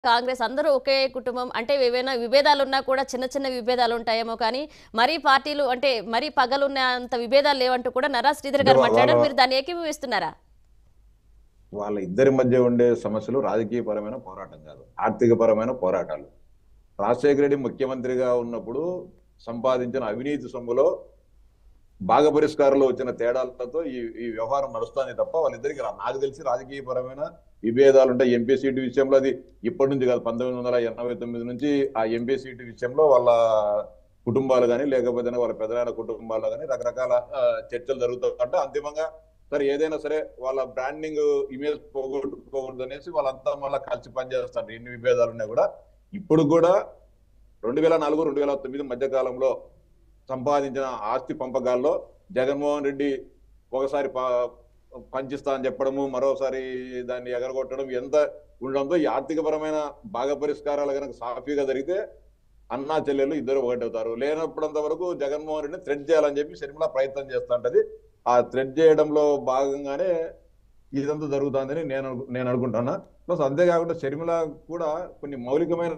కాంగ్రెస్ అందరూ ఒకే కుటుంబం అంటే ఏవైనా విభేదాలు ఉన్నా కూడా చిన్న చిన్న విభేదాలు ఉంటాయేమో కానీ మరీ పార్టీలు అంటే మరీ పగలున్నంత విభేదాలు లేవంటూ కూడా నరా శ్రీధర్ గారు అంటే వాళ్ళ- మాట్లాడారు మీరు దాన్ని ఏకీభవిస్తున్నారా వాళ్ళ ఇద్దరి మధ్య ఉండే సమస్యలు రాజకీయపరమైన పోరాటం కాదు ఆర్థికపరమైన పోరాటాలు రాజశేఖర రెడ్డి ముఖ్యమంత్రిగా ఉన్నప్పుడు సంపాదించిన అవినీతి సొమ్ములో భాగ పరిష్కారంలో వచ్చిన తేడాలతో ఈ ఈ వ్యవహారం నడుస్తుంది తప్ప వాళ్ళిద్దరికి రా- నాకు తెలిసి రాజకీయపరమైన విభేదాలు ఉంటాయి ఎంపీ సీటు విషయంలో అది ఇప్పటి నుంచి కాదు పంతొమ్మిది వందల ఎనభై తొమ్మిది నుంచి ఆ ఎంపీ సీటు విషయంలో వాళ్ళ కుటుంబాలు కానీ లేకపోతే వాళ్ళ పెద్దనాయన కుటుంబాలు కానీ రకరకాల ఆ, చర్చలు జరుగుతుంటే అంతిమంగా సరే ఏదైనా సరే వాళ్ళ బ్రాండింగ్ ఇమేజ్ పోగొట్టుకోకూడదు అనేసి వాళ్ళంతా మళ్ళీ కలిసి పనిచేస్తారు ఎన్ని విభేదాలు ఉన్నా కూడా ఇప్పుడు కూడా రెండు వేల నాలుగు రెండు వేల తొమ్మిది మధ్య కాలంలో సంపాదించిన ఆస్తి పంపకాల్లో జగన్మోహన్ రెడ్డి ఒకసారి ప- పంచిస్తా అని చెప్పడము మరోసారి దాన్ని ఎగరగొట్టడం ఎంత ఉండడంతో ఈ ఆర్థికపరమైన భాగ పరిష్కారాలు కనుక సాఫీగా జరిగితే అన్నా చెల్లెలు ఇద్దరు ఒకటవుతారు లేనప్పుడంత వరకు జగన్మోహన్ రెడ్డిని థ్రెడ్ చేయాలని చెప్పి షర్మిల ప్రయత్నం చేస్తా ఉంటది ఆ థ్రెడ్ చేయడంలో భాగంగానే ఇదంతా జరుగుతుందని నేను అను- నేను అనుకుంటున్నా ప్లస్ అంతేకాకుండా షర్మిల కూడా కొన్ని మౌలికమైన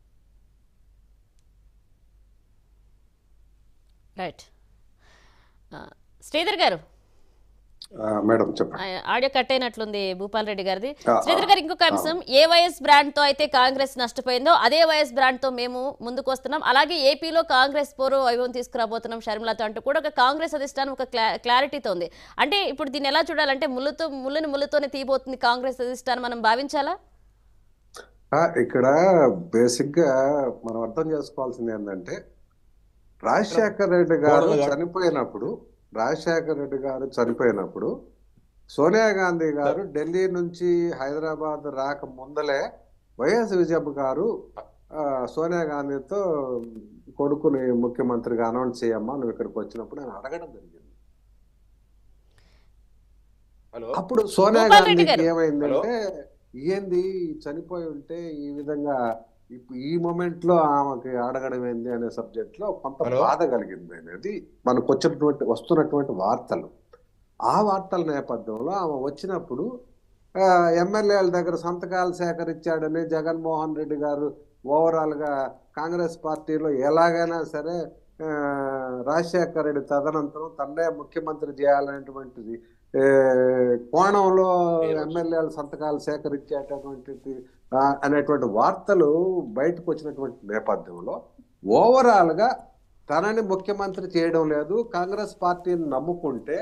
రైట్ ఆ, శ్రీధర్ గారు ఆ, మేడం చెప్పండి ఆ, ఆడియో కట్ అయినట్లుంది భూపాల్ రెడ్డి గారిది ఆ, శ్రీధర్ గారు ఇంకొక అంశం ఏ వైఎస్ బ్రాండ్ తో అయితే కాంగ్రెస్ నష్టపోయిందో అదే వైఎస్ బ్రాండ్ తో మేము ముందుకు వస్తున్నాం అలాగే ఏపీలో కాంగ్రెస్ పోరు వైభవం తీసుకురాబోతున్నాం షర్మిలతో అంటూ కూడా ఒక కాంగ్రెస్ అధిష్టానం ఒక క్లా- క్లారిటీతో ఉంది అంటే ఇప్పుడు దీన్ని ఎలా చూడాలంటే ముళ్ళుతో ముళ్ళుని ముళ్ళుతోనే తీయబోతుంది కాంగ్రెస్ అధిష్టానం మనం భావించాలా ఆ, ఇక్కడ బేసిక్ గా మనం అర్థం చేసుకోవాల్సింది ఏంటంటే రాజశేఖర రెడ్డి గారు గౌరవ గారు. చనిపోయినప్పుడు రాజశేఖర రెడ్డి గారు చనిపోయినప్పుడు సోనియా గాంధీ గారు ఢిల్లీ నుంచి హైదరాబాద్ రాక ముందలే వైఎస్ విజయమ్మ గారు ఆ, సోనియా గాంధీతో కొడుకుని ముఖ్యమంత్రిగా అనౌన్స్ చేయమ్మా నువ్వు ఇక్కడికి వచ్చినప్పుడు నేను అడగడం జరిగింది హలో అప్పుడు సోనియా గోపాల్ రెడ్డి గాంధీకి గారు. ఏమైందంటే ఏంది చనిపోయి ఉంటే ఈ విధంగా ఇప్పు- ఈ మూమెంట్ లో ఆమెకి అడగడం ఏంది అనే సబ్జెక్ట్ లో కొంత హలో. బాధ కలిగింది అనేది మనకు వచ్చినటువంటి వస్తున్నటువంటి వార్తలు ఆ వార్తల నేపథ్యంలో ఆమె వచ్చినప్పుడు ఆ, ఎమ్మెల్యేల దగ్గర సంతకాలు సేకరించాడని జగన్మోహన్ రెడ్డి గారు ఓవరాల్ గా కాంగ్రెస్ పార్టీలో ఎలాగైనా సరే ఆ, రాజశేఖర రెడ్డి తదనంతరం తన్నే ముఖ్యమంత్రి చేయాలనేటువంటిది ఏ, కోణంలో ఎమ్మెల్యేల సంతకాలు సేకరించేటటువంటిది ఆ, అనేటువంటి వార్తలు బయటకు వచ్చినటువంటి నేపథ్యంలో ఓవరాల్ గా తనని ముఖ్యమంత్రి చేయడం లేదు కాంగ్రెస్ పార్టీని నమ్ముకుంటే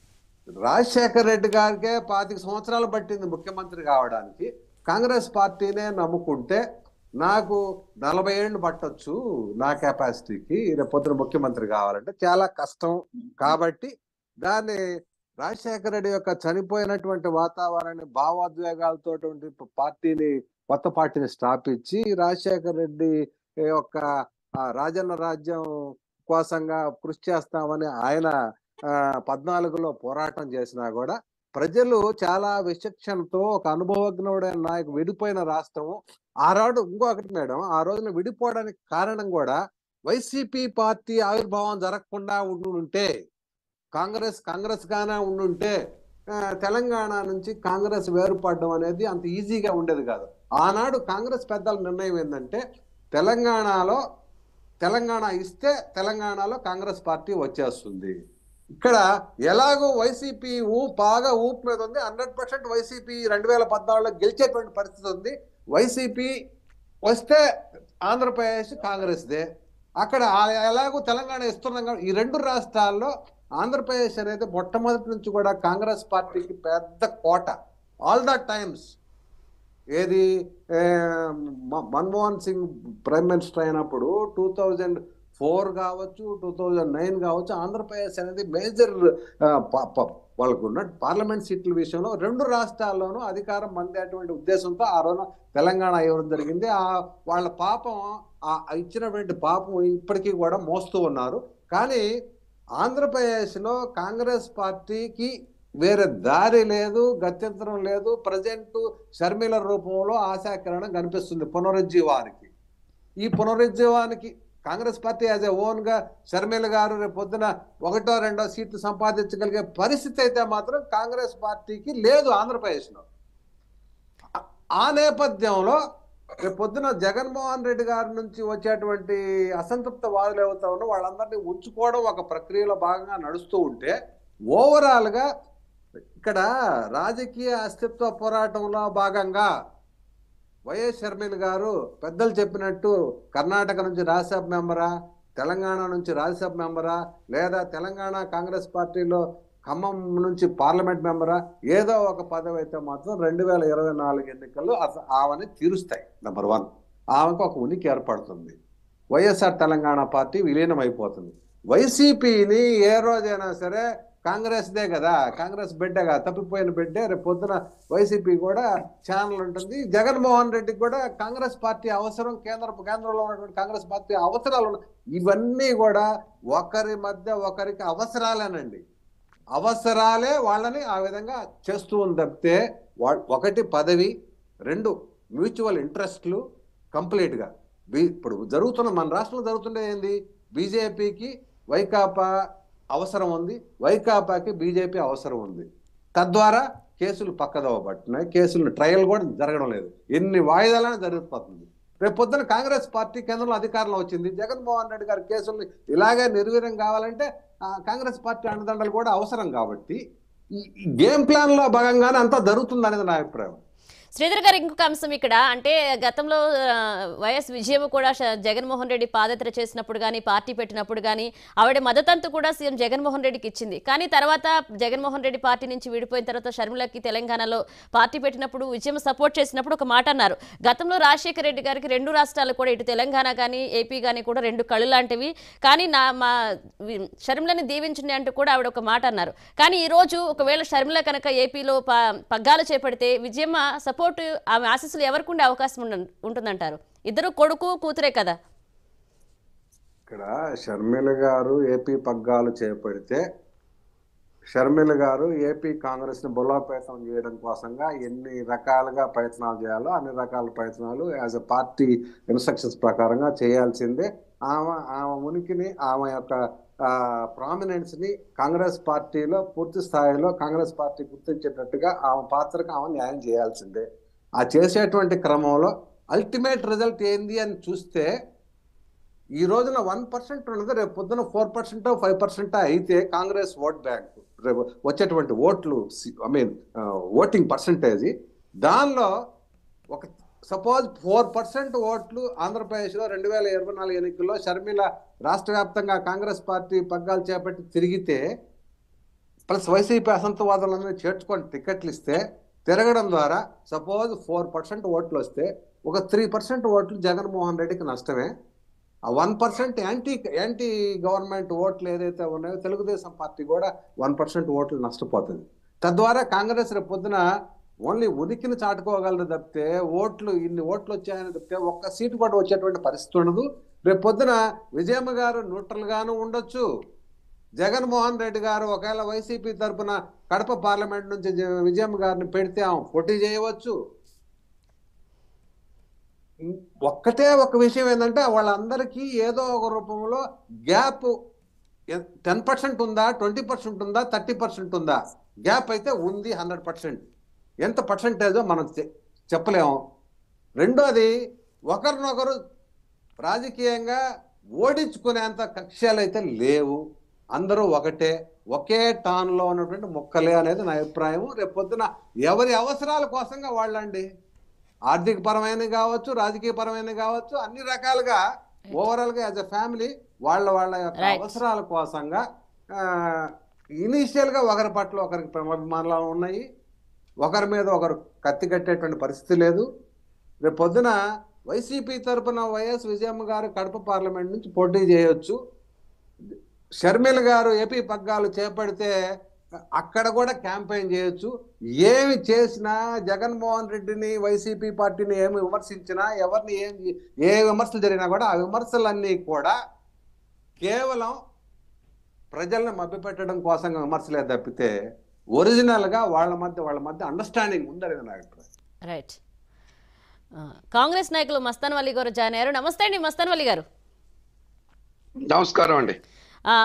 రాజశేఖర్ రెడ్డి గారికే పాతిక సంవత్సరాలు పట్టింది ముఖ్యమంత్రి కావడానికి కాంగ్రెస్ పార్టీనే నమ్ముకుంటే నాకు నలభై ఏళ్ళు పట్టొచ్చు నా కెపాసిటీకి రేపొద్దున ముఖ్యమంత్రి కావాలంటే చాలా కష్టం కాబట్టి దాన్ని రాజశేఖర రెడ్డి యొక్క చనిపోయినటువంటి వాతావరణాన్ని భావోద్వేగాలతో పార్టీని కొత్త పార్టీని స్థాపించి రాజశేఖర రెడ్డి యొక్క ఆ, రాజన్న రాజ్యం కోసంగా కృషి చేస్తామని ఆయన ఆ, పద్నాలుగులో పోరాటం చేసినా కూడా ప్రజలు చాలా విచక్షణతో ఒక అనుభవజ్ఞుడైన నాయకు విడిపోయిన రాష్ట్రం ఆ రోజు ఇంకొకటి మేడం ఆ రోజున విడిపోవడానికి కారణం కూడా వైసీపీ పార్టీ ఆవిర్భావం జరగకుండా ఉండుంటే కాంగ్రెస్ కాంగ్రెస్ గానే ఉండుంటే ఆ, తెలంగాణ నుంచి కాంగ్రెస్ వేరుపడడం అనేది అంత ఈజీగా ఉండేది కాదు ఆనాడు కాంగ్రెస్ పెద్దల నిర్ణయం ఏంటంటే తెలంగాణలో తెలంగాణ ఇస్తే తెలంగాణలో కాంగ్రెస్ పార్టీ వచ్చేస్తుంది ఇక్కడ ఎలాగో వైసీపీ ఊ బాగా ఊపు మీద ఉంది హండ్రెడ్ పర్సెంట్ వైసీపీ రెండు వేల పద్నాలుగులో గెలిచేటువంటి పరిస్థితి ఉంది వైసీపీ వస్తే ఆంధ్రప్రదేశ్ కాంగ్రెస్దే అక్కడ ఆ- ఎలాగో తెలంగాణ ఇస్తున్నాం కాబట్టి ఈ రెండు రాష్ట్రాల్లో ఆంధ్రప్రదేశ్ అనేది మొట్టమొదటి నుంచి కూడా కాంగ్రెస్ పార్టీకి పెద్ద కోట ఆల్ ద టైమ్స్ ఏది ఏ, మ- మన్మోహన్ సింగ్ ప్రైమ్ మినిస్టర్ అయినప్పుడు టూ థౌజండ్ ఫోర్ కావచ్చు టూ థౌజండ్ నైన్ కావచ్చు ఆంధ్రప్రదేశ్ అనేది మేజర్ వాళ్ళకు ఉన్న పార్లమెంట్ సీట్ల విషయంలో రెండు రాష్ట్రాల్లోనూ అధికారం పొందేటువంటి ఉద్దేశంతో ఆ రోజున తెలంగాణ ఇవ్వడం జరిగింది ఆ వాళ్ళ పాపం ఆ ఇచ్చినటువంటి పాపం ఇప్పటికీ కూడా మోస్తూ ఉన్నారు కానీ ఆంధ్రప్రదేశ్లో కాంగ్రెస్ పార్టీకి వేరే దారి లేదు గత్యంతరం లేదు ప్రజెంట్ షర్మిల రూపంలో ఆశాకిరణం కనిపిస్తుంది పునరుజ్జీవానికి ఈ పునరుజ్జీవానికి Congress party as a own గా షర్మిల గారు రేపు పొద్దున ఒకటో రెండో సీట్లు సంపాదించగలిగే పరిస్థితి అయితే మాత్రం కాంగ్రెస్ పార్టీకి లేదు ఆంధ్రప్రదేశ్లో ఆ- ఆ నేపథ్యంలో రేపు పొద్దున జగన్మోహన్ రెడ్డి గారి నుంచి వచ్చేటువంటి అసంతృప్త వాదులు ఏవైతే ఉన్నో వాళ్ళందరినీ ఉంచుకోవడం ఒక ప్రక్రియలో భాగంగా నడుస్తూ ఉంటే ఓవరాల్ గా ఇక్కడ రాజకీయ అస్తిత్వ పోరాటంలో భాగంగా వైఎస్ షర్మిల్ గారు పెద్దలు చెప్పినట్టు కర్ణాటక నుంచి రాజ్యసభ మెంబరా తెలంగాణ నుంచి రాజ్యసభ మెంబరా లేదా తెలంగాణ కాంగ్రెస్ పార్టీలో ఖమ్మం నుంచి పార్లమెంట్ మెంబరా ఏదో ఒక పదవి అయితే మాత్రం రెండు వేల ఇరవై నాలుగు ఎన్నికల్లో అస- ఆమెని తీరుస్తాయి నెంబర్ వన్ ఆమెకు ఒక ఉనికి ఏర్పడుతుంది వైఎస్ఆర్ తెలంగాణ పార్టీ విలీనం అయిపోతుంది వైసీపీని ఏ రోజైనా సరే కాంగ్రెస్దే కదా కాంగ్రెస్ బిడ్డే కదా తప్పిపోయిన బిడ్డే రేపు పొద్దున వైసీపీ కూడా ఛానల్ ఉంటుంది జగన్మోహన్ రెడ్డికి కూడా కాంగ్రెస్ పార్టీ అవసరం కేంద్ర కేంద్రంలో ఉన్నటువంటి కాంగ్రెస్ పార్టీ అవసరాలు ఉన్నాయి ఇవన్నీ కూడా ఒకరి మధ్య ఒకరికి అవసరాలేనండి అవసరాలే వాళ్ళని ఆ విధంగా చేస్తూ ఉంది తప్పితే వా- ఒకటి పదవి రెండు మ్యూచువల్ ఇంట్రెస్ట్లు కంప్లీట్గా బీ ఇప్పుడు జరుగుతున్న మన రాష్ట్రంలో జరుగుతుండే ఏంది బీజేపీకి వైకాపా అవసరం ఉంది వైకాపాకి బీజేపీ అవసరం ఉంది తద్వారా కేసులు పక్కదవ పట్టినాయి కేసులు ట్రయల్ కూడా జరగడం లేదు ఎన్ని వాయిదాలైనా జరిగిపోతుంది రేపు పొద్దున కాంగ్రెస్ పార్టీ కేంద్రంలో అధికారంలో వచ్చింది జగన్మోహన్ రెడ్డి గారి కేసుల్ని ఇలాగే నిర్వీర్యం కావాలంటే ఆ, కాంగ్రెస్ పార్టీ అండదండలు కూడా అవసరం కాబట్టి ఈ ఈ గేమ్ ప్లాన్ లో భాగంగానే అంతా జరుగుతుంది అనేది నా అభిప్రాయం శ్రీధర్ గారు ఇంకొక అంశం ఇక్కడ అంటే గతంలో ఆ, వైఎస్ విజయమ్మ కూడా ష- జగన్మోహన్ రెడ్డి పాదయాత్ర చేసినప్పుడు కానీ పార్టీ పెట్టినప్పుడు కానీ ఆవిడ మద్దతంతా కూడా సీఎం జగన్మోహన్ రెడ్డికి ఇచ్చింది కానీ తర్వాత జగన్మోహన్ రెడ్డి పార్టీ నుంచి విడిపోయిన తర్వాత షర్మిలకి తెలంగాణలో పార్టీ పెట్టినప్పుడు విజయమ్మ సపోర్ట్ చేసినప్పుడు ఒక మాట అన్నారు గతంలో రాజశేఖర రెడ్డి గారికి రెండు రాష్ట్రాలు కూడా ఇటు తెలంగాణ కానీ ఏపీ కానీ కూడా రెండు కళ్ళు లాంటివి కానీ నా మా వి- షర్మిలని దీవించండి అంటూ కూడా ఆవిడ ఒక మాట అన్నారు కానీ ఈ రోజు ఒకవేళ షర్మిల కనుక ఏపీలో ప- పగ్గాలు చేపడితే విజయమ్మ సపోర్ట్ ఆమె ఆశీస్సులు ఎవరికి ఉండే అవకాశం ఉండ- ఉంటుందంటారు ఇద్దరు కొడుకు కూతురే కదా ఇక్కడ షర్మిల గారు ఏపీ పగ్గాలు చేపడితే షర్మిల గారు ఏపీ కాంగ్రెస్ ని బలోపేతం చేయడం కోసంగా ఎన్ని రకాలుగా ప్రయత్నాలు చేయాలో అన్ని రకాల ప్రయత్నాలు యాజ్ ఎ పార్టీ ఇన్స్ట్రక్షన్స్ ప్రకారంగా చేయాల్సిందే ఆమె ఆమె ఉనికిని ఆమె యొక్క ప్రామినెన్స్ ని కాంగ్రెస్ పార్టీలో పూర్తి స్థాయిలో కాంగ్రెస్ పార్టీ గుర్తించేటట్టుగా ఆమె పాత్రకు ఆమె న్యాయం చేయాల్సిందే ఆ చేసేటువంటి క్రమంలో అల్టిమేట్ రిజల్ట్ ఏంది అని చూస్తే ఈ రోజున వన్ పర్సెంట్ ఉన్నది రేపు పొద్దున ఫోర్ పర్సెంట్ ఫైవ్ పర్సెంట్ అయితే కాంగ్రెస్ ఓట్ బ్యాంక్ రేపు వచ్చేటువంటి ఓట్లు ఐ మీన్ ఓటింగ్ పర్సంటేజ్ దానిలో ఒక సపోజ్ ఫోర్ పర్సెంట్ ఓట్లు ఆంధ్రప్రదేశ్లో రెండు వేల ఇరవై నాలుగు ఎన్నికల్లో షర్మిల రాష్ట్ర వ్యాప్తంగా కాంగ్రెస్ పార్టీ పగ్గాలు చేపట్టి తిరిగితే ప్లస్ వైసీపీ అసంతవాదులను చేర్చుకొని టికెట్లు ఇస్తే తిరగడం ద్వారా సపోజ్ ఫోర్ పర్సెంట్ ఓట్లు వస్తే ఒక త్రీ పర్సెంట్ ఓట్లు జగన్మోహన్ రెడ్డికి నష్టమే ఆ one percent anti anti government ఓట్లు ఏదైతే ఉన్నాయో తెలుగుదేశం పార్టీ కూడా వన్ పర్సెంట్ ఓట్లు నష్టపోతుంది తద్వారా కాంగ్రెస్ రేపు పొద్దున ఓన్లీ ఉనికిని చాటుకోగలరు తప్పితే ఓట్లు ఇన్ని ఓట్లు వచ్చాయని తప్పితే ఒక్క సీటు కూడా వచ్చేటువంటి పరిస్థితి ఉండదు రేపు పొద్దున విజయమ్మ గారు న్యూట్రల్ గాను ఉండొచ్చు జగన్మోహన్ రెడ్డి గారు ఒకవేళ వైసీపీ తరపున కడప పార్లమెంట్ నుంచి జ- విజయమ్మ గారిని పెడితే ఆమె పోటీ చేయవచ్చు ఇం- ఒక్కటే ఒక విషయం ఏంటంటే వాళ్ళందరికీ ఏదో ఒక రూపంలో గ్యాప్ టెన్ పర్సెంట్ ఉందా ట్వంటీ పర్సెంట్ ఉందా థర్టీ పర్సెంట్ ఉందా గ్యాప్ అయితే ఉంది హండ్రెడ్ పర్సెంట్ ఎంత పర్సెంటేజో మనం చె- చెప్పలేము రెండోది ఒకరినొకరు రాజకీయంగా ఓడించుకునేంత కక్ష్యాలు అయితే లేవు అందరూ ఒకటే ఒకే టాన్లో ఉన్నటువంటి మొక్కలే అనేది నా అభిప్రాయం రేపు పొద్దున ఎవరి అవసరాల కోసంగా వాళ్ళండి ఆర్థిక పరమైనవి కావచ్చు రాజకీయ పరమైనవి కావచ్చు అన్ని రకాలుగా ఓవరాల్ గా యాజ్ ఎ ఫ్యామిలీ వాళ్ళ వాళ్ళ యొక్క Right. అవసరాల కోసంగా ఇనీషియల్ గా ఒకరి పట్ల ఒకరికి ప్రేమాభిమానాలు ఉన్నాయి ఒకరి మీద ఒకరు కత్తి కట్టేటువంటి పరిస్థితి లేదు రేపు పొద్దున వైసీపీ తరపున వైఎస్ విజయమ్మ గారు కడప పార్లమెంట్ నుంచి పోటీ చేయొచ్చు షర్మిల గారు ఏపీ పగ్గాలు చేపడితే అక్కడ కూడా క్యాంపెయిన్ చేయొచ్చు ఏమి చేసినా జగన్మోహన్ రెడ్డిని వైసీపీ పార్టీని ఏమి విమర్శించినా ఎవరిని ఏం ఏ విమర్శలు జరిగినా కూడా ఆ విమర్శలన్నీ కూడా కేవలం ప్రజల్ని మభ్యపెట్టడం కోసం విమర్శలే తప్పితే ఒరిజినల్ గా వాళ్ళ మధ్య వాళ్ళ మధ్య అండర్స్టాండింగ్ ఉందనేది నా అభిప్రాయం రైట్ ఆ, కాంగ్రెస్ నాయకులు మస్తాన్ వల్లి గారు జాయిన్ అయ్యారు నమస్తే అండి మస్తాన్ వల్లి గారు నమస్కారం అండి